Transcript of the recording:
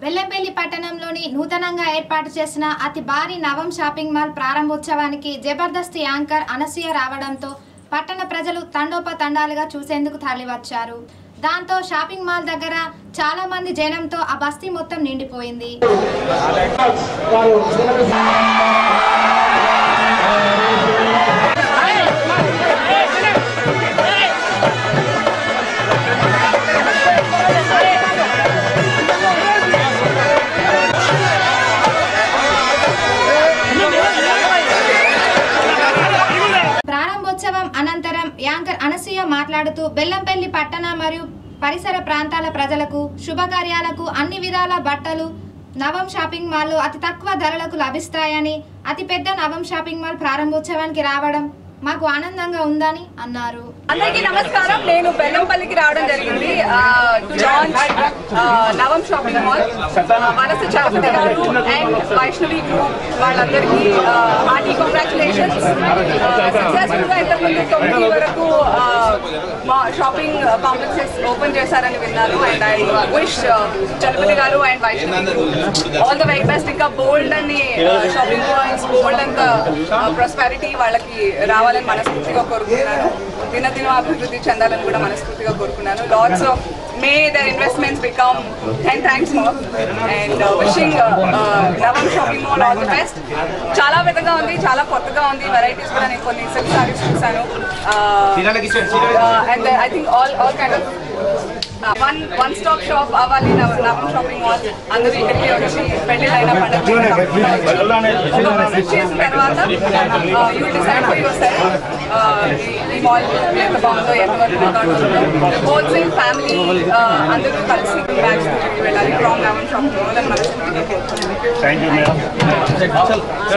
బెల్లంపల్లి పట్టణంలోని నూతనంగా ఏర్పాటు చేసిన అతి భారీ నవం షాపింగ్ మాల్ ప్రారంభోత్సవానికి జబర్దస్త్ యాంకర్ అనసూయ రావడంతో పట్టణ ప్రజలు తండోపతండాలుగా చూసేందుకు తరలివచ్చారు దాంతో షాపింగ్ మాల్ దగ్గర చాలా మంది జనంతో ఆ బస్తీ మొత్తం నిండిపోయింది ప్రారంభోత్సవం అనంతరం యాంకర్ అనసూయ మాట్లాడుతూ బెల్లంపల్లి పట్టణ మరియు పరిసర ప్రాంతాల ప్రజలకు శుభకార్యాలకు అన్ని విధాల బట్టలు నవం షాపింగ్ మాల్లో అతి తక్కువ ధరలకు లభిస్తాయని అతి పెద్ద నవం షాపింగ్ మాల్ ప్రారంభోత్సవానికి రావడం మాకు ఆనందంగా ఉందని అన్నారు అందరికీ నమస్కారం నేను బెల్లంపల్లికి రావడం జరిగింది to launch Navam shopping mall Valasa Chalapati garu and Vaishnavi group వాళ్ళందరికీ హార్టీ కంగ్రాచులేషన్స్ సక్సెస్ఫుల్ గా ఇంతకుముందు తొమ్మిది వరకు uh, మా షాపింగ్ కాంప్లెక్సెస్ ఓపెన్ చేశారని విన్నాను and I wish Chalapati garu and Vaishnavi all the very best ఇంకా బోల్డ్ అని షాపింగ్ మాల్స్ బోల్డ్ అంత ప్రాస్పారిటీ వాళ్ళకి రావాలని మనస్ఫూర్తిగా కోరుకుంటున్నాను దినదిన అభివృద్ధి చెందాలని కూడా మనస్ఫూర్తిగా కోరుకున్నాను lots of may their investments become ten times more and wishing Navam shopping mall all the best చాలా పెద్దగా ఉంది చాలా కొత్తగా ఉంది వెరైటీస్ కూడా నేను కొన్ని సిల్క్ సారీస్ చూసాను and I think all all kind of one one stop shop అవ్వాలి నవ- నవం షాపింగ్ మాల్ అందరూ ఇక్కడికి వచ్చి పెళ్లిళ్ళైన పండుగ ఒక విజిట్ చేసిన తర్వాత you decide for yourself ఈ మాల్ ఎంత బాగుందో ఎంతవరకు రికార్డ్ హోల్సేల్ ఫ్యామిలీ అందరూ కలిసి బ్యాగ్స్ వెళ్ళాలి ఫ్రామ్ నవం షాపింగ్ మాల్ అని మనస్ఫూర్తిగా కోరుకుంటున్నాను థ్యాంక్ యూ మేడం